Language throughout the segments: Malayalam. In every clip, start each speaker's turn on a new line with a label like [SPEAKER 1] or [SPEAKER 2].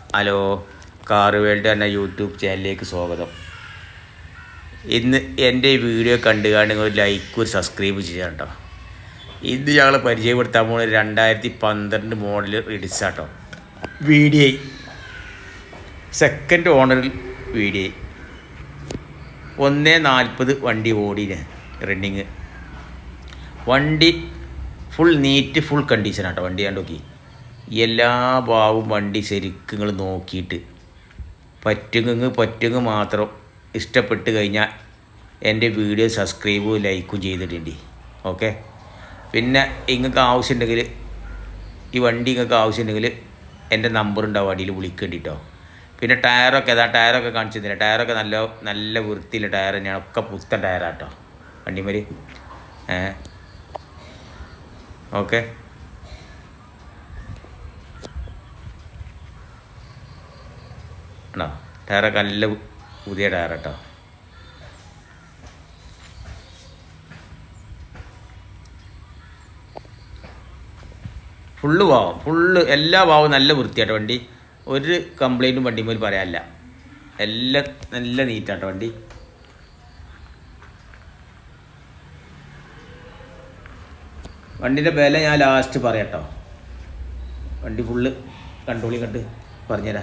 [SPEAKER 1] ഹലോ കാർ വേൾഡ് എന്ന യൂട്യൂബ് ചാനലിലേക്ക് സ്വാഗതം ഇന്ന് എൻ്റെ ഈ വീഡിയോ കണ്ടു കാണുക ഒരു ലൈക്ക് ഒരു സബ്സ്ക്രൈബ് ചെയ്യാം കേട്ടോ ഇന്ന് ഞങ്ങൾ പരിചയപ്പെടുത്താൻ പോകുന്നത് രണ്ടായിരത്തി പന്ത്രണ്ട് മോഡൽ റിഡിസാട്ടോ വീഡിയോ സെക്കൻഡ് ഓണറിൽ വീഡിയോ ഒന്ന് നാൽപ്പത് വണ്ടി ഓടിന് റണ്ണിങ് വണ്ടി ഫുൾ നീറ്റ് ഫുൾ കണ്ടീഷനാട്ടോ വണ്ടി ഞാൻ നോക്കി എല്ലാ ഭാവവും വണ്ടി ശരിക്കും നിങ്ങൾ നോക്കിയിട്ട് പറ്റുങ്ങ് പറ്റുങ്ങ് മാത്രം ഇഷ്ടപ്പെട്ട് കഴിഞ്ഞാൽ എൻ്റെ വീഡിയോ സബ്സ്ക്രൈബും ലൈക്കും ചെയ്തിട്ടുണ്ട് ഓക്കെ പിന്നെ നിങ്ങൾക്ക് ആവശ്യമുണ്ടെങ്കിൽ ഈ വണ്ടി നിങ്ങൾക്ക് ആവശ്യമുണ്ടെങ്കിൽ എൻ്റെ നമ്പർ ഉണ്ടാവും അടിയിൽ വിളിക്കേണ്ടിട്ടോ പിന്നെ ടയറൊക്കെ ഏതാ ടയറൊക്കെ കാണിച്ചു തന്നില്ല ടയറൊക്കെ നല്ല നല്ല വൃത്തിയില്ല ടയർ തന്നെയാണ് ഒക്കെ പുത്തൻ ടയറാട്ടോ വണ്ടിമേൽ ഏ ഓക്കെ ആണോ ടയറൊക്കെ നല്ല പുതിയ ടയർ കേട്ടോ ഫുള്ള് ഭാവം ഫുള്ള് എല്ലാ ഭാവവും നല്ല വൃത്തിയാട്ടോ വണ്ടി ഒരു കംപ്ലൈൻറ്റും വണ്ടിമേൽ പറയാനില്ല എല്ലാം നല്ല നീറ്റാട്ടോ വണ്ടി വണ്ടിൻ്റെ വില ഞാൻ ലാസ്റ്റ് പറയാട്ടോ വണ്ടി ഫുള്ള് കൺട്രോളി കണ്ട് പറഞ്ഞുതരാം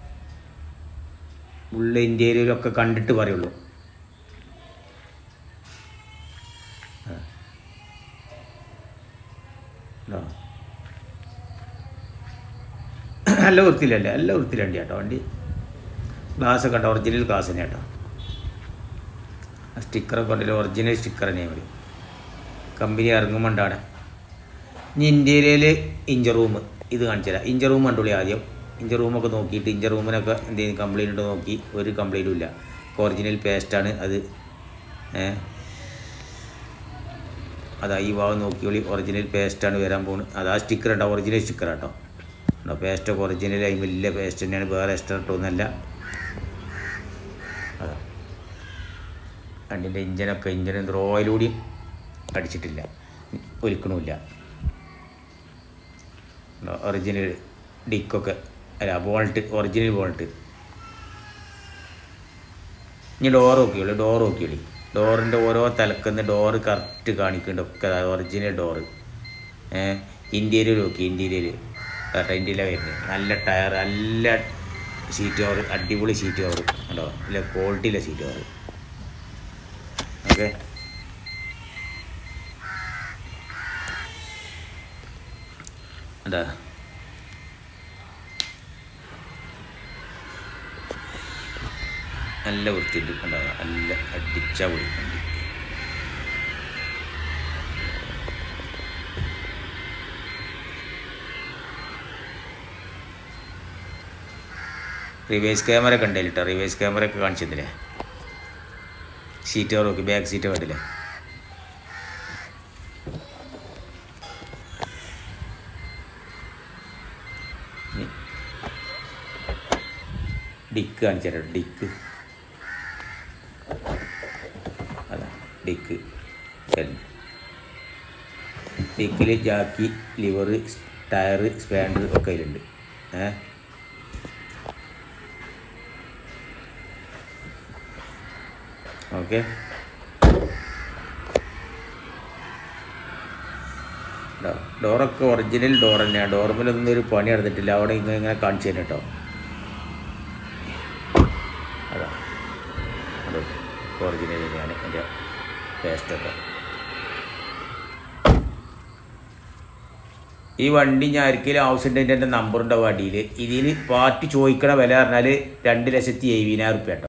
[SPEAKER 1] ഫുള്ള് ഇന്ത്യയിലൊക്കെ കണ്ടിട്ട് പറയുള്ളൂ ആ. ഉണ്ടോ? നല്ല വൃത്തിയിലല്ലേ നല്ല വൃത്തിയിലുണ്ട് കേട്ടോ വണ്ടി ഗ്ലാസ് ഒക്കെ ഉണ്ടോ ഒറിജിനൽ ഗ്ലാസ് തന്നെ കേട്ടോ സ്റ്റിക്കറൊക്കെ ഉണ്ടല്ലോ ഒറിജിനൽ സ്റ്റിക്കർ തന്നെയാണ് വരും കമ്പനി ഇറങ്ങുമ്പോണ്ടാണ് ഇനി ഇന്ത്യയിലെ ഇഞ്ചർ റൂം ഇത് കാണിച്ചു തരാം ഇഞ്ചർ റൂം കണ്ടുള്ളി ആദ്യം ഇഞ്ചർ റൂമൊക്കെ നോക്കിയിട്ട് ഇഞ്ചർ റൂമിനൊക്കെ എന്തെങ്കിലും കംപ്ലൈൻറ്റ് ഉണ്ടോ നോക്കി ഒരു കംപ്ലൈൻറ്റും ഇല്ല ഒറിജിനൽ പേസ്റ്റാണ് അത് ഏ അതാ ഈ ഭാഗം നോക്കിയോളി ഒറിജിനൽ പേസ്റ്റാണ് വരാൻ പോകുന്നത് അതാ സ്റ്റിക്കർ ഉണ്ടാവും ഒറിജിനൽ സ്റ്റിക്കർ കേട്ടോ ഉണ്ടോ പേസ്റ്റൊക്കെ ഒറിജിനൽ അതിന് വലിയ പേസ്റ്റ് തന്നെയാണ് വേറെ എക്സ്ട്രാ ഇട്ടൊന്നുമല്ല അതാ വണ്ടിൻ്റെ ഇഞ്ചനൊക്കെ ഇഞ്ചിന് റോയിലൂടി അടിച്ചിട്ടില്ല ഒലിക്കണമില്ല ഒറിജിനൽ ഡിക്കൊക്കെ അല്ല ബോൾട്ട് ഒറിജിനൽ ബോൾട്ട് ഇനി ഡോർ നോക്കിയോളൂ ഡോർ നോക്കിയോളി ഡോറിൻ്റെ ഓരോ തലക്കുന്ന ഡോറ് കറക്റ്റ് കാണിക്കുന്നുണ്ട് ഒക്കെ ഒറിജിനൽ ഡോറ് ഏഹ് ഇൻറ്റീരിയർ നോക്കി ഇൻറ്റീരിയർ കേട്ടോ ഇൻറ്റീരിയർ വരുന്നത് നല്ല ടയർ നല്ല സീറ്റ് കവർ അടിപൊളി സീറ്റ് കവർ ഉണ്ടോ നല്ല ക്വാളിറ്റിയിലെ സീറ്റ് കവർ ഓക്കെ അതാ നല്ല വൃത്തിയുണ്ട് കണ്ടോ നല്ല അടിച്ച പൊളി വണ്ടി റിവേഴ്സ് ക്യാമറ കണ്ടില്ല കേട്ടോ റിവേഴ്സ് ക്യാമറ ഒക്കെ കാണിച്ചിരുന്നില്ലേ സീറ്റ് നോക്കി ബാക്ക് സീറ്റ് കണ്ടില്ലേ ഡിക്ക് കാണിച്ചു തരാം ഡിക്ക് അതാ ഡിക്ക് ഡിക്കിൽ ജാക്കി ലിവർ ടയർ സ്പാൻഡർ ഒക്കെ അതിലുണ്ട് ഏ ഓക്കെ ഡോറൊക്കെ ഒറിജിനൽ ഡോർ തന്നെയാണ് ഡോർമിലൊന്നും ഒരു പണി നടന്നിട്ടില്ല അവിടെ ഇങ്ങനെ ഇങ്ങനെ കാണിച്ചു തരും കേട്ടോ അതാ അത് ഒറിജിനൽ തന്നെയാണ് എൻ്റെ പേസ്റ്റൊക്കെ ഈ വണ്ടി ഞാൻ ആർക്കെങ്കിലും ആവശ്യമുണ്ടെങ്കിൽ എൻ്റെ നമ്പർ ഉണ്ടാവും അടിയിൽ ഇതിന് പാർട്ടി ചോദിക്കണ വില പറഞ്ഞാൽ രണ്ട് ലക്ഷത്തി എഴുപതിനായിരം റുപ്യ കേട്ടോ